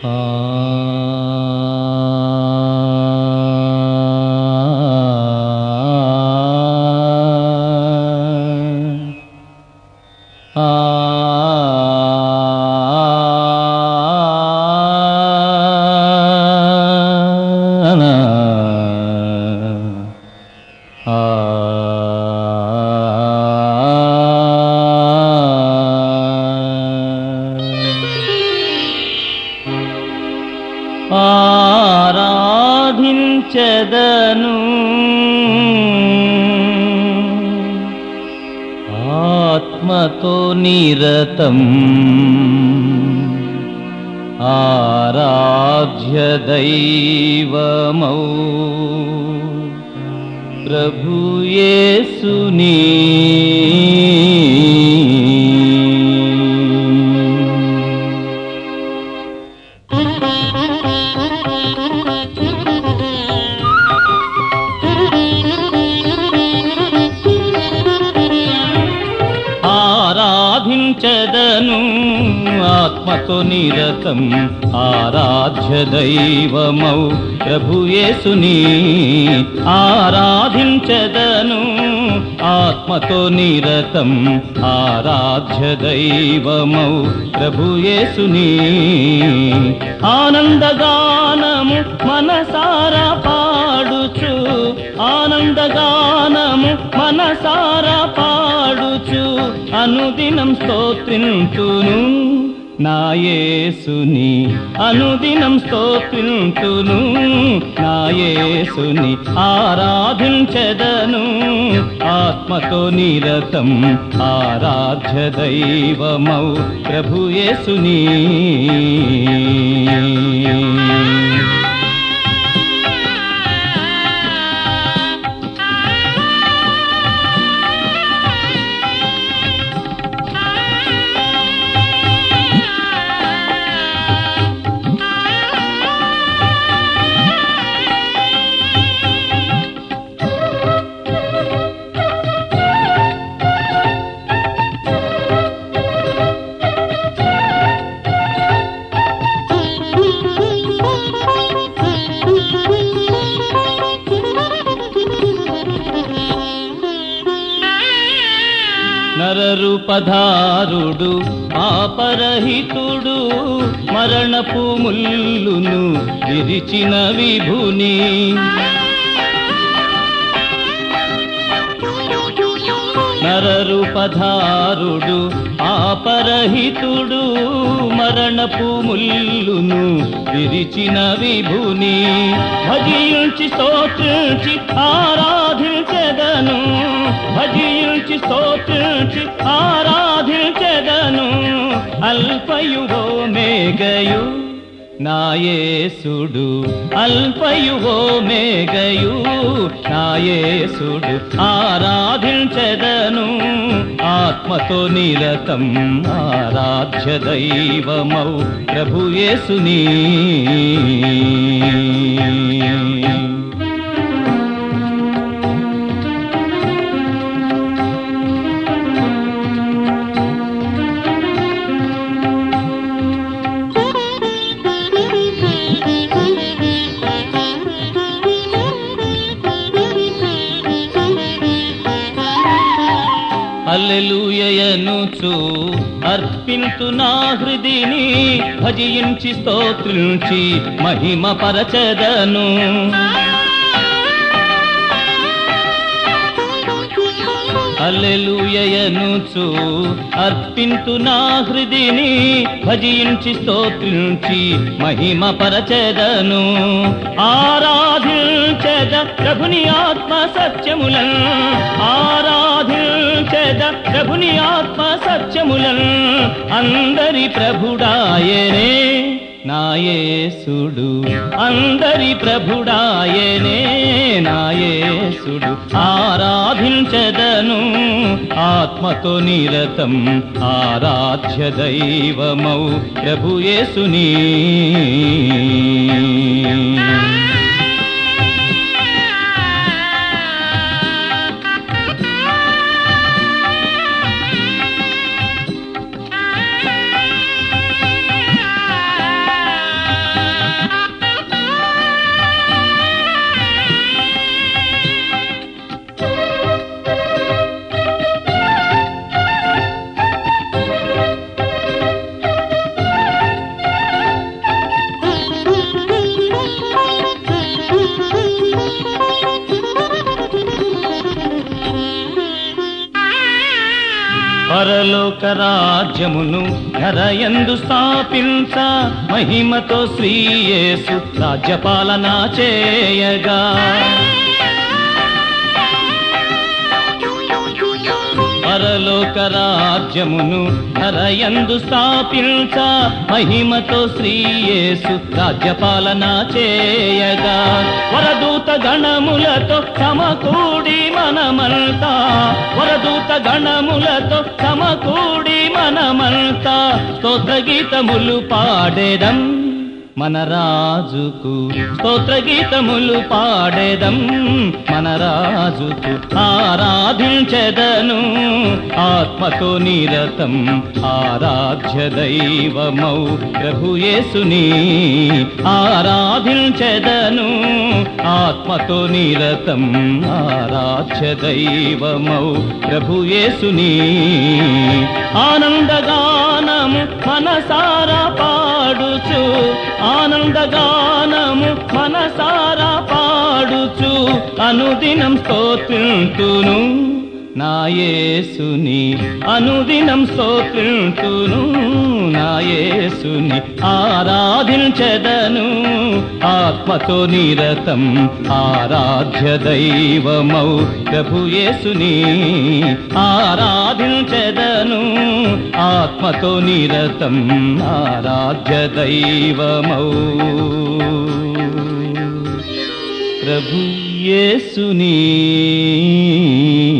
ఆరాధించదను ఆత్మతో నిరతం ఆరాధ్య దైవమౌ ప్రభుయేసుని ఆరాధించదను ఆత్మతో నిరతం ఆరాధ్య దైవమౌ ప్రభుయేసుని ఆరాధించదను ఆత్మతో నిరతం ఆరాధ్య దైవమౌ ప్రభుయేసుని ఆనందగానము మనసారా పాడుచు ఆనందగానము మనసారా పాడుచు అనుదినం స్తోత్రింతును నాయేసుని అనుదినం స్తోత్రింతును నాయేసుని ఆరాధించదను ఆత్మతో నిరతం ఆరాధ్య దైవమౌ ప్రభుయేసుని నరరూపధారుడు పాపరహితుడు మరణపు ముల్లును విరిచిన విభుని నరరూపధారుడు పాపరహితుడు మరణపు ముల్లును విరిచిన విభుని భజించి స్తోత్రించి ఆరాధించెదను భజించి స్తోత్రించి ఆరాధించెదను అల్పయువో మేఘయు నాయేసుడు అల్పయువో మేఘయు నాయేసుడు ఆరాధించెదను ఆత్మతో నిరతం ఆరాధ్య దైవమౌ ప్రభుయేసుని అల్లెలూయనుచు అర్పింతు నా హృదిని భజించి స్తోత్రించి మహిమ పరచదను అల్లెలూయనుచు అర్పింతు నా హృదిని భజించి స్తోత్రించి మహిమ పరచదను ఆరాధించద ప్రభుని ఆత్మ సత్యములను ఆరాధించద ప్రభుని ఆత్మ సత్యములను అందరి ప్రభుడాయనే నాయేసుడు అందరి ప్రభుడాయనే నాయేసుడు ఆరాధించదను ఆత్మతో నిరతం ఆరాధ్య దైవమౌ ప్రభుయేసుని పరలోక రాజ్యమును ధరయందు స్థాపించ మహిమతో శ్రీయేసు రాజ్యపాలన చేయగా పరలోక రాజ్యమును ధరయందు స్థాపించ మహిమతో శ్రీయేసు రాజ్యపాలన చేయగా వరదూత గణములతో సమకూడి మనమంతా వరదూత గణములతో సమకూడి మనమంతా స్తోత్ర గీతములు పాడేదం మన రాజుకు స్తోత్ర గీతములు పాడేదం మన రాజుకు ఆరాధించెదను ఆత్మతో నిరతం ఆరాధ్య దైవమౌ ప్రభుయేసుని ఆరాధించెదను ఆత్మతో నిరతం ఆరాధ్య దైవమౌ ప్రభుయేసుని ఆనందగానము మనసారా పాడుచు ఆనందగానము మనసారా పాడుచు అనుదినం స్తోత్రింతును నా యేసుని అనుదినం స్తోత్రింతును నా యేసుని ఆరాధించెదను ఆత్మతో నిరతం ఆరాధ్య దైవమౌ ప్రభు యేసుని ఆరాధించెదను ఆత్మతో నిరతం ఆరాధ్య దైవమౌ ప్రభు యేసుని